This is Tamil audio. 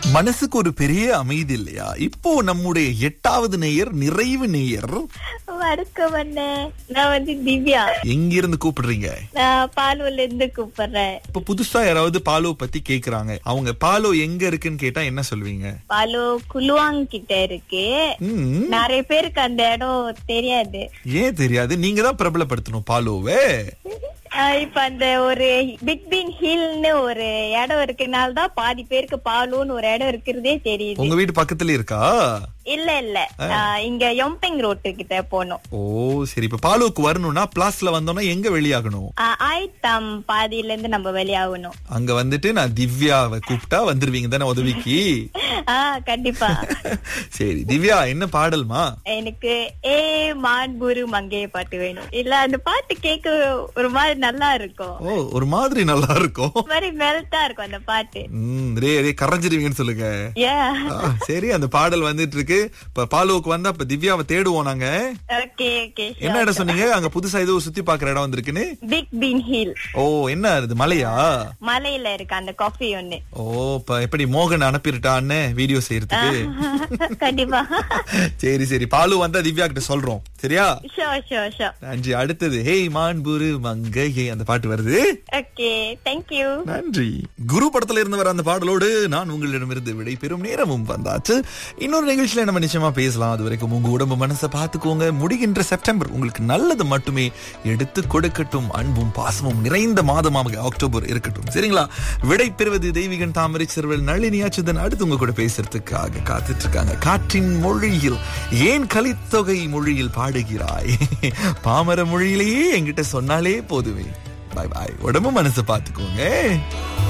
மனசுக்கு ஒரு பெரிய அமைதி இல்லையா இப்போ நம்முடைய எட்டாவது நேயர் நிறைவு நேயர் வணக்கம் அண்ணே நான் வந்து திவ்யா எங்கிருந்து கூப்பிடுறீங்க நான் பாலூர்ல இருந்து கூப்பிடுறேன் இப்ப புதுசா யாராவது பாலோ பத்தி கேக்குறாங்க அவங்க பாலோ எங்க இருக்குன்னு கேட்டா என்ன சொல்வீங்க பாலு குலுவாங் கிட்ட இருக்கு ம், நிறைய பேருக்கு அந்த இடம் தெரியாது ஏன் தெரியாது நீங்க தான் பிரபலப்படுத்தணும் பாலோவை ஆஹ் இப்ப அந்த ஒரு பிக் பீன் ஹில்னு ஒரு இடம் இருக்கனால தான் பாதி பேருக்கு பாலூன்னு ஒரு இடம் இருக்கிறதே தெரியுது உங்க வீட்டு பக்கத்துல இருக்கா இல்ல இல்ல ஆஹ் இங்க யொம்பெங் ரோட்டு கிட்ட போனோம் ஓ சரி இப்ப பாலோக்கு வரணும்னா பிளாஸ்ல வந்தோம்னா எங்க வெளியாகணும் ஆய்தாம் பாதியில இருந்து நம்ம வெளியாகணும் அங்க வந்துட்டு நான் திவ்யாவை கூப்பிட்டா வந்துருவீங்க தானே உதவிக்கு ஆஹ் கண்டிப்பா சரி திவ்யா என்ன பாடல்மா எனக்கு ஏ மான்புரு மங்கைய பாட்டு வேணும் இல்ல அந்த பாட்டு கேட்க ஒரு மாதிரி நல்லா இருக்கும் ஓ ஒரு மாதிரி நல்லா இருக்கும் ஒரு மாதிரி மெல்ட்டா இருக்கும் அந்த பாட்டு ம் ரே ரே கரைஞ்சிருவீங்கன்னு சொல்லுங்க ஏ ஆ, சரி அந்த பாடல் வந்துட்டு இருக்கு இப்ப பாலுவுக்கு வந்தா இப்ப திவ்யாவை தேடுவோம் நாங்க ஓகே ஓகே என்ன இடம் சொன்னீங்க அங்க புதுசா ஏதோ சுத்தி பாக்குற இடம் வந்திருக்குன்னு பிக் பீன் ஹில் ஓ என்ன இது மலையா மலையில இருக்கு அந்த காஃபி ஒண்ணு ஓ இப்ப எப்படி மோகன் அனுப்பிருட்டான்னு வீடியோ செய்யறதுக்கு கண்டிப்பா சரி சரி பாலு வந்தா திவ்யா கிட்ட சொல்றோம் சரியா ஷோ ஷோ ஷோ நன்றி அடுத்தது ஹேய் மான்புரு மங்கையே அந்த பாட்டு வருது ஓகே தேங்க்யூ நன்றி குரு படத்துல இருந்து வர அந்த பாடலோடு நான் உங்களிடமிருந்து விடை பெறும் நேரமும் வந்தாச்சு இன்னொரு நிகழ்ச்சியில நம்ம நிச்சயமா பேசலாம் அது வரைக்கும் உங்க உடம்பு மனசை பார்த்துக்கோங்க முடிகின்ற செப்டம்பர் உங்களுக்கு நல்லது மட்டுமே எடுத்து கொடுக்கட்டும் அன்பும் பாசமும் நிறைந்த மாதமாக அக்டோபர் இருக்கட்டும் சரிங்களா விடை பெறுவது தெய்வீகன் தாமரை சிறுவல் நளினி அச்சுதன் அடுத்து உங்க கூட பேசுறதுக்காக காத்துட்டு இருக்காங்க காற்றின் மொழியில் ஏன் கலித்தொகை மொழியில் பாடுகிறாய் பாமர மொழியிலேயே என்கிட்ட சொன்னாலே போதுமே பாய் பாய் உடம்பு மனசை பார்த்துக்கோங்க